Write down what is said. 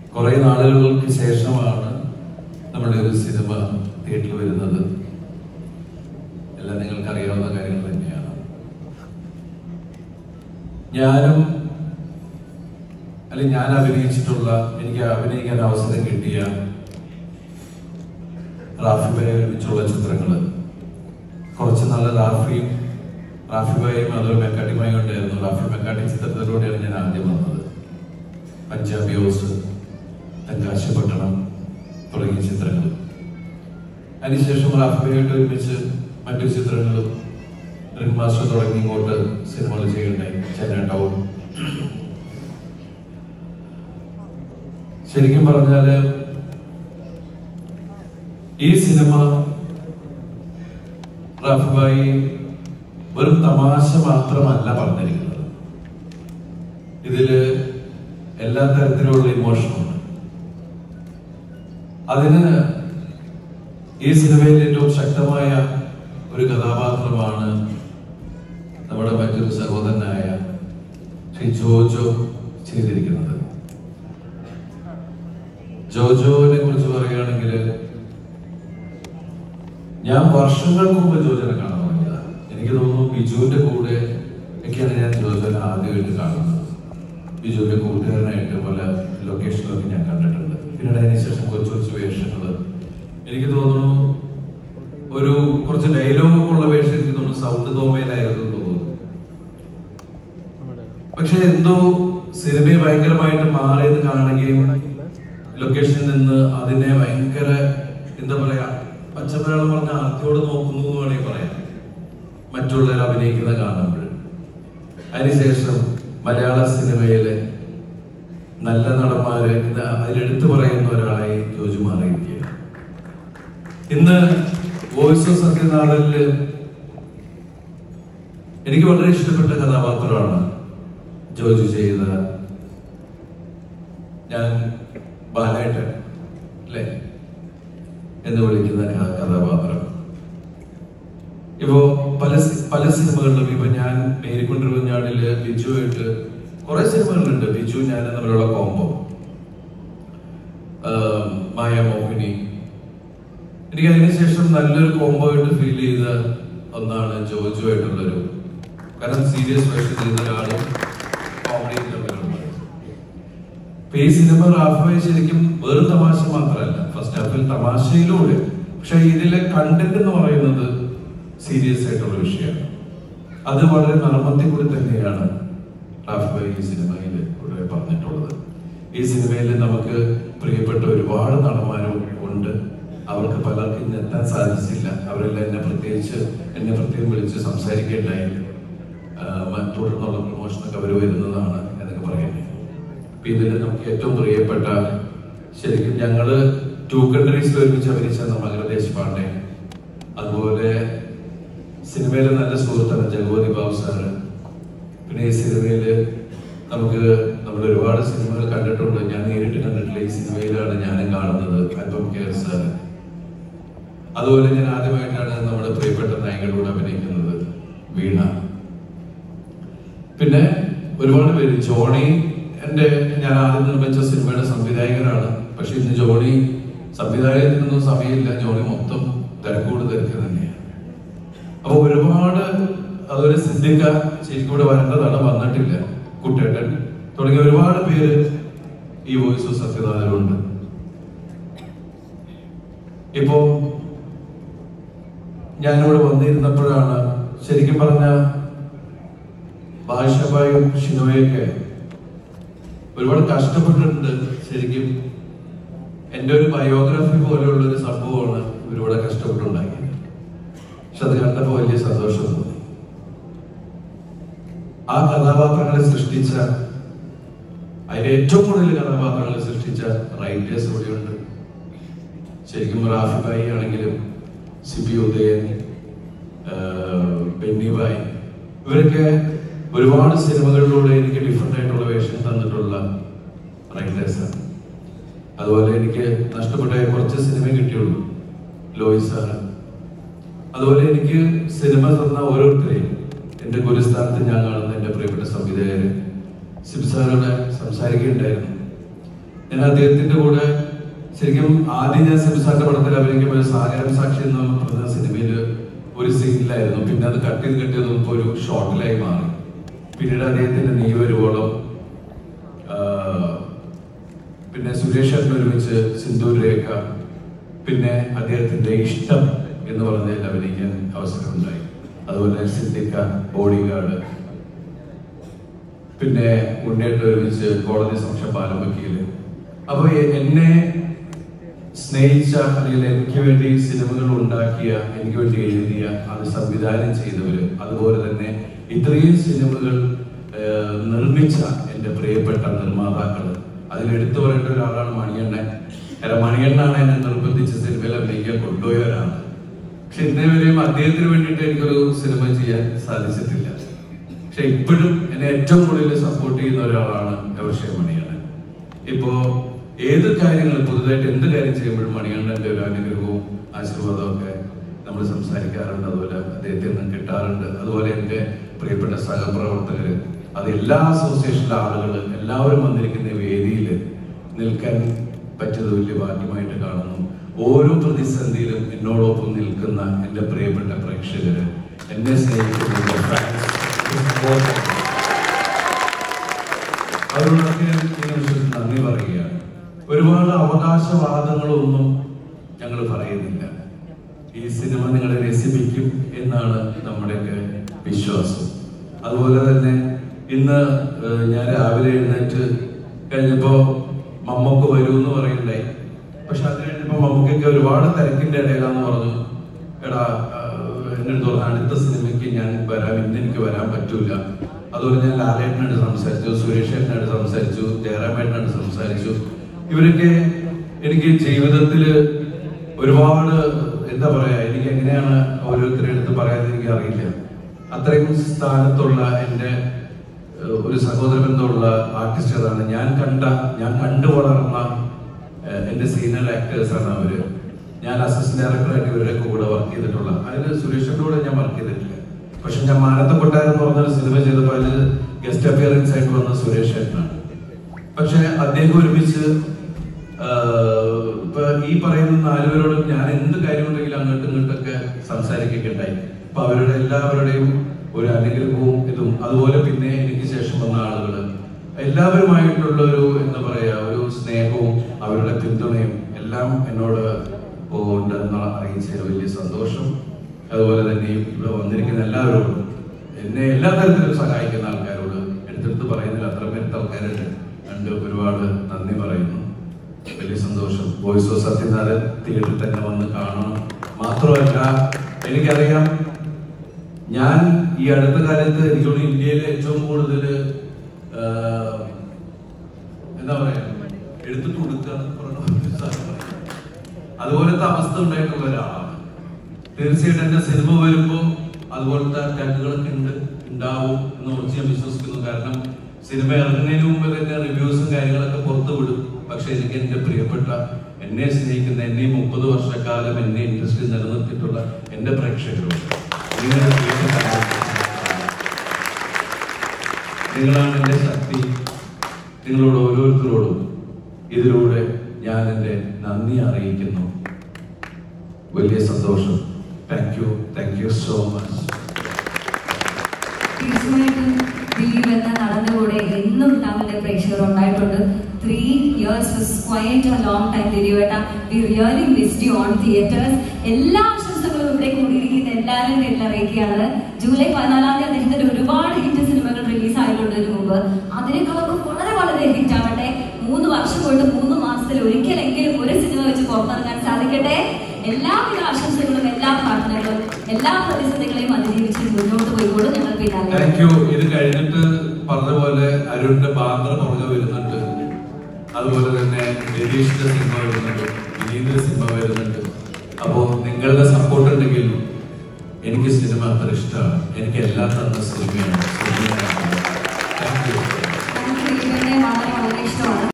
കുറെ നാളുകൾക്ക് ശേഷമാണ് നമ്മുടെ ഒരു സിനിമ തിയേറ്ററിൽ വരുന്നത് എല്ലാം നിങ്ങൾക്ക് അറിയാവുന്ന കാര്യങ്ങൾ തന്നെയാണ് ഞാനും അല്ലെങ്കിൽ ഞാൻ അഭിനയിച്ചിട്ടുള്ള എനിക്ക് അഭിനയിക്കാൻ അവസരം കിട്ടിയ റാഫിബായി ഒരുമിച്ചുള്ള ചിത്രങ്ങൾ കുറച്ച് നാൾ റാഫിയും റാഫിബായും അതൊരു മെക്കാട്ടിയുമായി ഉണ്ടായിരുന്നു റാഫി മെക്കാട്ടി ചിത്രത്തിലൂടെയാണ് ഞാൻ ആദ്യം വന്നത് പഞ്ചാബി ഹൗസ് തെങ്കാശപട്ടണം തുടങ്ങിയ ചിത്രങ്ങൾ അതിനുശേഷം റാഫിബായിട്ട് ഒരുമിച്ച് മറ്റു ചിത്രങ്ങളും റിംഗ് മാസ്റ്റർ തുടങ്ങി ഇങ്ങോട്ട് സിനിമകൾ ചെയ്യുണ്ടായി ചൈന ടൗൺ ശരിക്കും പറഞ്ഞാല് ഈ സിനിമ റാഫിബായി വെറും തമാശ മാത്രമല്ല പറഞ്ഞിരിക്കുന്നത് ഇതില് എല്ലാ തരത്തിലുള്ള ഇമോഷനുണ്ട് അതിന് ഈ സിനിമയിൽ ഏറ്റവും ശക്തമായ ഒരു കഥാപാത്രമാണ് നമ്മുടെ മറ്റൊരു സഹോദരനായ ശ്രീ ജോജോ ചെയ്തിരിക്കുന്നത് ജോജോനെ കുറിച്ച് പറയുകയാണെങ്കിൽ ഞാൻ വർഷങ്ങൾക്ക് മുമ്പ് ജോജോനെ കാണാൻ തുടങ്ങിയതാണ് എനിക്ക് തോന്നുന്നു ബിജുവിന്റെ കൂടെ ഒക്കെയാണ് ഞാൻ ജോജോനെ ആദ്യമായിട്ട് കാണുന്നത് ബിജുവിന്റെ കൂട്ടുകാരനായിട്ട് പല ലൊക്കേഷനിലൊക്കെ ഞാൻ കണ്ടിട്ടുണ്ട് പിന്നീട് അതിനുശേഷം കൊച്ചു കൊച്ചു വേഷങ്ങൾ എനിക്ക് തോന്നുന്നു ഒരു കുറച്ച് ഡയലോഗൊക്കെ ഉള്ള വേഷം എനിക്ക് തോന്നുന്നു സൗണ്ട് തോമയിലായിരുന്നു എന്ന് തോന്നുന്നു പക്ഷെ എന്തോ സിനിമയെ ഭയങ്കരമായിട്ട് മാറിയത് കാണുകയും ലൊക്കേഷനിൽ നിന്ന് അതിനെ ഭയങ്കര എന്താ പറയാ പച്ചമലയാളം പറഞ്ഞ ആർത്തിയോട് നോക്കുന്നു എന്ന് വേണമെങ്കിൽ പറയാം മറ്റുള്ളവർ അഭിനയിക്കുന്ന കാണുമ്പോൾ അതിനുശേഷം മലയാള സിനിമയിലെ നല്ല നടന്മാര് ഇത് അതിലെടുത്തു പറയുന്ന ഒരാളായി ജോജു മാറിയിരിക്കുകയാണ് ഇന്ന് വോയിസ് ഓഫ് സത്യനാഥനില് എനിക്ക് വളരെ ഇഷ്ടപ്പെട്ട കഥാപാത്രമാണ് ജോജു ചെയ്ത ഞാൻ ബാലേട്ടൻ അല്ലേ എന്ന് വിളിക്കുന്ന ക- കഥാപാത്രം ഇപ്പോ പല സി- പല സിനിമകളിലും ഇപ്പൊ ഞാൻ മേരിക്കൊണ്ടിരുന്നാളില് ബിജുവായിട്ട് കുറെ സിനിമകളുണ്ട് ബിജു ഞാൻ തമ്മിലുള്ള കോംബോ മായ മോഹിനി എനിക്ക് അതിനുശേഷം നല്ലൊരു കോംബോ ആയിട്ട് ഫീൽ ചെയ്ത ഒന്നാണ് ജോജു ആയിട്ടുള്ളൊരു കാരണം സീരിയസ് വേഷം ചെയ്യുന്ന ഒരാളും കോമഡി തമ്മിലുള്ളത് ഇപ്പൊ ഈ സിനിമ റാഫായി ശരിക്കും വെറും തമാശ മാത്രമല്ല ഫസ്റ്റ് ഹാഫിൽ തമാശയിലൂടെ പക്ഷെ ഇതിലെ കണ്ടന്റ് എന്ന് പറയുന്നത് സീരിയസ് ആയിട്ടുള്ള വിഷയമാണ് അത് വളരെ നർമ്മത്തിൽ കൂടി തന്നെയാണ് റാഫിബായി ഈ സിനിമയിൽ ഇവിടെ പറഞ്ഞിട്ടുള്ളത് ഈ സിനിമയിൽ നമുക്ക് പ്രിയപ്പെട്ട ഒരുപാട് നടന്മാരും ഉണ്ട് അവർക്ക് പലർക്കും ഇന്ന് എത്താൻ സാധിച്ചില്ല അവരെല്ലാം എന്നെ പ്രത്യേകിച്ച് എന്നെ പ്രത്യേകം വിളിച്ച് സംസാരിക്കേണ്ടായി ആഹ് തുടർന്നുള്ള പ്രൊമോഷനൊക്കെ അവർ വരുന്നതാണ് എന്നൊക്കെ പറയുന്നത് അപ്പൊ ഇതിൽ നമുക്ക് ഏറ്റവും പ്രിയപ്പെട്ട ശരിക്കും ഞങ്ങള് ടു കൺട്രീസിൽ ഒരുമിച്ച് അഭിനയിച്ച മകര ദേശ്പാണ്ഡെ അതുപോലെ സിനിമയിലെ നല്ല സുഹൃത്താണ് ജഗവതി ബാബു സാറ് പിന്നെ ഈ സിനിമയില് നമുക്ക് നമ്മൾ ഒരുപാട് സിനിമകൾ കണ്ടിട്ടുണ്ട് ഞാൻ നേരിട്ട് കണ്ടിട്ടില്ല ഈ സിനിമയിലാണ് ഞാനും കാണുന്നത് അല്പം കെയർ സാറ് അതുപോലെ ഞാൻ ആദ്യമായിട്ടാണ് നമ്മുടെ പ്രിയപ്പെട്ട നായികയോട് അഭിനയിക്കുന്നത് വീണ പിന്നെ ഒരുപാട് പേര് ജോണി എന്റെ ഞാൻ ആദ്യം നിർമ്മിച്ച സിനിമയുടെ സംവിധായകനാണ് പക്ഷെ ഇന്ന് ജോണി സംവിധായകത്തിനൊന്നും സമയമില്ല ജോണി മൊത്തം തിരക്കോട് തിരക്ക് തന്നെയാണ് അപ്പൊ ഒരുപാട് അതുപോലെ സിദ്ധിക്ക ശരിക്കും ഇവിടെ വരേണ്ടതാണ് വന്നിട്ടില്ല കുട്ടേട്ടൻ തുടങ്ങിയ ഒരുപാട് പേര് ഈ വോയിസ് ഓഫ് സത്യനാഥനുണ്ട് ഇപ്പോ ഞാനിവിടെ വന്നിരുന്നപ്പോഴാണ് ശരിക്കും പറഞ്ഞ ഭാഷഭായും ഷിനോയൊക്കെ ഒരുപാട് കഷ്ടപ്പെട്ടിട്ടുണ്ട് ശരിക്കും എൻ്റെ ഒരു ബയോഗ്രാഫി പോലെയുള്ള ഒരു സംഭവമാണ് ഇവരിവിടെ കഷ്ടപ്പെട്ടുണ്ടാക്കിയത് പക്ഷെ അത് കണ്ടപ്പോൾ വലിയ സന്തോഷം തോന്നി ആ കഥാപാത്രങ്ങളെ സൃഷ്ടിച്ച അതിലെ ഏറ്റവും കൂടുതൽ കഥാപാത്രങ്ങളെ സൃഷ്ടിച്ച റൈറ്റേഴ്സ് ഇവിടെയുണ്ട് ശരിക്കും റാഫി ഭായി ആണെങ്കിലും സിബി ഉദയൻ ആഹ് ബെന്നി ഭായ് ഇവരൊക്കെ ഒരുപാട് സിനിമകളിലൂടെ എനിക്ക് ഡിഫറെന്റ് ആയിട്ടുള്ള വേഷം തന്നിട്ടുള്ള റൈറ്റേഴ്സാണ് അതുപോലെ എനിക്ക് നഷ്ടപ്പെട്ട കുറച്ച് സിനിമ കിട്ടിയുള്ളൂ ലോയി സാറ് അതുപോലെ എനിക്ക് സിനിമ തന്ന ഓരോരുത്തരെയും എന്റെ ഗുരുസ്ഥാനത്ത് ഞാൻ കാണുന്ന എന്റെ പ്രിയപ്പെട്ട സംവിധായകര് സിബ് സാറോട് സംസാരിക്കുകയുണ്ടായിരുന്നു ഞാൻ അദ്ദേഹത്തിന്റെ കൂടെ ശരിക്കും ആദ്യം ഞാൻ സിംസാന്റെ പടത്തിൽ അഭിനയിക്കുമ്പോൾ സാഗരം സാക്ഷി എന്ന് പറഞ്ഞ സിനിമയിൽ ഒരു സീനിലായിരുന്നു പിന്നെ അത് കട്ട് ചെയ്ത് കട്ട് ചെയ്ത് ഇപ്പോൾ ഒരു ഷോർട്ടിലായി മാറി പിന്നീട് അദ്ദേഹത്തിന്റെ നീ വരുവോളം ആഹ്, പിന്നെ സുരേഷ് ഏട്ടൻ ഒരുമിച്ച് സിന്ദൂർ രേഖ പിന്നെ അദ്ദേഹത്തിന്റെ ഇഷ്ടം എന്ന് പറഞ്ഞതിൽ അഭിനയിക്കാൻ അവസരമുണ്ടായി അതുപോലെ സിദ്ദിഖ ബോഡി ഗാർഡ് പിന്നെ ഉണ്ണിയേട്ട് ഒരുമിച്ച് കോടതി സംശയ പാലം വക്കീല് അപ്പൊ എ- എന്നെ സ്നേഹിച്ച അല്ലെങ്കിൽ എനിക്ക് വേണ്ടി സിനിമകൾ ഉണ്ടാക്കിയ എനിക്ക് വേണ്ടി എഴുതിയ അത് സംവിധാനം ചെയ്തവര് അതുപോലെ തന്നെ ഇത്രയും സിനിമകൾ ഏഹ്, നിർമ്മിച്ച എൻ്റെ പ്രിയപ്പെട്ട നിർമ്മാതാക്കള് അതിൽ എടുത്തു പറയേണ്ട ഒരാളാണ് മണിയണ്ണൻ കാരണം മണിയണ്ണാണ് എന്നെ നിർബന്ധിച്ച് സിനിമയിൽ അഭിനയിക്കാൻ കൊണ്ടുപോയവരാണ് പക്ഷെ ഇന്നേ വരെയും അദ്ദേഹത്തിന് വേണ്ടിയിട്ട് എനിക്കൊരു സിനിമ ചെയ്യാൻ സാധിച്ചിട്ടില്ല പക്ഷെ ഇപ്പോഴും എന്നെ ഏറ്റവും കൂടുതൽ സപ്പോർട്ട് ചെയ്യുന്ന ഒരാളാണ് എവർഷയ മണിയണ്ണൻ ഇപ്പോ ഏത് കാര്യങ്ങൾ പുതുതായിട്ട് എന്ത് കാര്യം ചെയ്യുമ്പോഴും മണികണ്ഠന്റെ ഒരു അനുഗ്രഹവും ആശീർവാദവും ഒക്കെ നമ്മൾ സംസാരിക്കാറുണ്ട് അതുപോലെ അദ്ദേഹത്തിൽ നിന്ന് കിട്ടാറുണ്ട് അതുപോലെ എൻ്റെ പ്രിയപ്പെട്ട സഹപ്രവർത്തകര് അത് എല്ലാ അസോസിയേഷനിലെ ആളുകൾ എല്ലാവരും വന്നിരിക്കുന്ന വേദിയിൽ നിൽക്കാൻ പറ്റിയത് വലിയ ഭാഗ്യമായിട്ട് കാണുന്നു ഓരോ പ്രതിസന്ധിയിലും എന്നോടൊപ്പം നിൽക്കുന്ന എൻ്റെ പ്രിയപ്പെട്ട പ്രേക്ഷകര് എന്നെ സ്നേഹിക്കുന്ന എൻ്റെ fans, support. അവരോടൊക്കെ ഞാൻ ഈ നിമിഷത്തിൽ നന്ദി പറയുകയാണ് ഒരുപാട് അവകാശവാദങ്ങളൊന്നും ഞങ്ങൾ പറയുന്നില്ല ഈ സിനിമ നിങ്ങളെ രസിപ്പിക്കും എന്നാണ് നമ്മുടെയൊക്കെ വിശ്വാസം അതുപോലെ തന്നെ ഇന്ന് ഏഹ്, ഞാൻ രാവിലെ എഴുന്നേറ്റ് കഴിഞ്ഞപ്പോ മമ്മക്ക് വരൂ എന്ന് പറയുണ്ടായി പക്ഷെ അത് കഴിഞ്ഞപ്പോ മമ്മക്കൊക്കെ ഒരുപാട് തിരക്കിന്റെ ഇടയിലാന്ന് പറഞ്ഞു എടാ ആഹ്, എന്റെ അടുത്ത് പറഞ്ഞു അടുത്ത സിനിമയ്ക്ക് ഞാൻ വരാം ഇന്ന് എനിക്ക് വരാൻ പറ്റൂല അതുപോലെ ഞാൻ ലാലേട്ടനായിട്ട് സംസാരിച്ചു സുരേഷ് ഏട്ടനായിട്ട് സംസാരിച്ചു ജയറാമേട്ടനായിട്ട് സംസാരിച്ചു ഇവരൊക്കെ എനിക്ക് ജീവിതത്തില് ഒരുപാട് എന്താ പറയാ എനിക്ക് എങ്ങനെയാണ് ഓരോരുത്തരുടെ അടുത്ത് പറയാൻ എനിക്ക് അറിയില്ല അത്രയും സ്ഥാനത്തുള്ള എൻ്റെ ഏഹ്, ഒരു സഹോദര ബന്ധമുള്ള ആർട്ടിസ്റ്റുകളാണ് ഞാൻ കണ്ട ഞാൻ കണ്ടു വളർന്ന ഏഹ്, എൻ്റെ സീനിയർ ആക്ടേഴ്സ് ആണ് അവര് ഞാൻ അസിസ്റ്റന്റ് ഡയറക്ടറായിട്ട് ഇവരുടെ കൂടെ വർക്ക് ചെയ്തിട്ടുള്ള അതിൽ സുരേഷിന്റെ കൂടെ ഞാൻ വർക്ക് ചെയ്തിട്ടില്ല പക്ഷെ ഞാൻ മാനത്തെ കൊട്ടാരം എന്ന് പറഞ്ഞൊരു സിനിമ ചെയ്തപ്പോൾ അതിൽ ഗസ്റ്റ് അപ്പിയറൻസ് ആയിട്ട് വന്ന സുരേഷ് ഏട്ടനാണ് പക്ഷെ അദ്ദേഹം ഒരുമിച്ച് ആഹ്, ഇപ്പൊ ഈ പറയുന്ന നാലുപേരോടും ഞാൻ എന്ത് കാര്യമുണ്ടെങ്കിലും അങ്ങോട്ടും ഇങ്ങോട്ടൊക്കെ സംസാരിക്കുകയുണ്ടായി അപ്പൊ അവരുടെ എല്ലാവരുടെയും ഒരു അനുഗ്രഹവും ഇതും അതുപോലെ പിന്നെ എനിക്ക് ശേഷം വന്ന ആളുകൾ എല്ലാവരുമായിട്ടുള്ള ഒരു എന്താ പറയാ ഒരു സ്നേഹവും അവരുടെ പിന്തുണയും എല്ലാം എന്നോട് ഉണ്ടെന്ന് അറിയിച്ചതിൽ വലിയ സന്തോഷം അതുപോലെ തന്നെ ഇവിടെ വന്നിരിക്കുന്ന എല്ലാവരോടും എന്നെ എല്ലാ തരത്തിലും സഹായിക്കുന്ന ആൾക്കാരോട് എടുത്തെടുത്ത് പറയുന്നതിൽ അത്ര പേരുത്ത ആൾക്കാരുണ്ട് രണ്ട് ഒരുപാട് നന്ദി പറയുന്നു വലിയ സന്തോഷം വോയിസ് ഓഫ് സത്യനാഥൻ തിയേറ്ററിൽ തന്നെ വന്ന് കാണണം മാത്രമല്ല എനിക്കറിയാം ഞാൻ ഈ അടുത്ത കാലത്ത് എനിക്കോട് ഇന്ത്യയിലെ ഏറ്റവും കൂടുതൽ എന്താ പറയാ എടുത്തിട്ട് കൊടുക്കുക എന്ന് പറഞ്ഞ ഒരു സാധനം. അതുപോലത്തെ അവസ്ഥ ഉണ്ടായിട്ടുള്ള ഒരാളാണ് തീർച്ചയായിട്ടും എന്റെ സിനിമ വരുമ്പോൾ അതുപോലത്തെ അറ്റാക്കുകളൊക്കെ ഉണ്ട് ഉണ്ടാവും എന്ന് ഉറച്ച് ഞാൻ വിശ്വസിക്കുന്നു കാരണം സിനിമ ഇറങ്ങുന്നതിന് മുമ്പ് തന്നെ റിവ്യൂസും കാര്യങ്ങളൊക്കെ പുറത്തു വിടും പക്ഷെ എനിക്ക് എന്റെ പ്രിയപ്പെട്ട എന്നെ സ്നേഹിക്കുന്ന എന്നെ ഈ മുപ്പത് വർഷക്കാലം എന്നെ ഇൻഡസ്ട്രി നിലനിർത്തിയിട്ടുള്ള എന്റെ പ്രേക്ഷകരോട് നിങ്ങളുടെ പ്രിയപ്പെട്ട നിങ്ങളാണ് എന്റെ ശക്തി നിങ്ങളോട് ഓരോരുത്തരോടും ഇതിലൂടെ ഞാൻ എന്റെ നന്ദി അറിയിക്കുന്നു വലിയ സന്തോഷം thank you thank you so much തീർച്ചയായിട്ടും ദിലീപ് എന്ന നടന്റെ കൂടെ എന്നും തമിഴിലെ പ്രേക്ഷകർ ഉണ്ടായിട്ടുണ്ട് three years was quite a long time ദിലീപേട്ട we really missed you on theatres എല്ലാ ആശംസകളും ഇവിടെ കൂടിയിരിക്കുന്ന എല്ലാവരും പേരിൽ അറിയിക്കുകയാണ് ജൂലൈ പതിനാലാം തീയതി അദ്ദേഹത്തിന്റെ ഒരുപാട് ഹിറ്റ് സിനിമകൾ റിലീസ് ആയിട്ടുണ്ട് ഇതിനു മുമ്പ് അതിനേക്കാളൊക്കെ വളരെ വളരെ ഹിറ്റ് ആവട്ടെ മൂന്ന് വർഷം കൊണ്ട് മൂന്ന് മാസത്തിൽ ഒരിക്കലെങ്കിലും ഒരു സിനിമ വെച്ച് പുറത്തിറങ്ങാൻ സാധിക്കട്ടെ എല്ലാവിധ ആശംസകളും എല്ലാ പ്രാർത്ഥനകളും എല്ലാ പ്രതിസന്ധികളെയും അതിജീവിച്ച് മുന്നോട്ട് പോയിക്കോളും ഞങ്ങൾ പിന്നാലെ താങ്ക് യു ഇത് കഴിഞ്ഞിട്ട് പറഞ്ഞ പോലെ അരുണിന്റെ ബാന്ദ്ര പുറകെ വരുന്നുണ്ട് അതുപോലെ തന്നെ രതീഷിന്റെ സിനിമ വരുന്നുണ്ട് വിനീന്ദ്ര സിനിമ വരുന്നുണ്ട് അപ്പോ നിങ്ങളുടെ സപ്പോർട്ട് ഉണ്ടെങ്കിൽ എനിക്ക് സിനിമ അത്ര ഇഷ്ടമാണ് എനിക്ക് എല്ലാം തന്ന സിനിമയാണ് സിനിമയാണ് താങ്ക് യു നമുക്ക് ദിലീപിനെ വളരെ വളരെ ഇഷ്ടമാണ്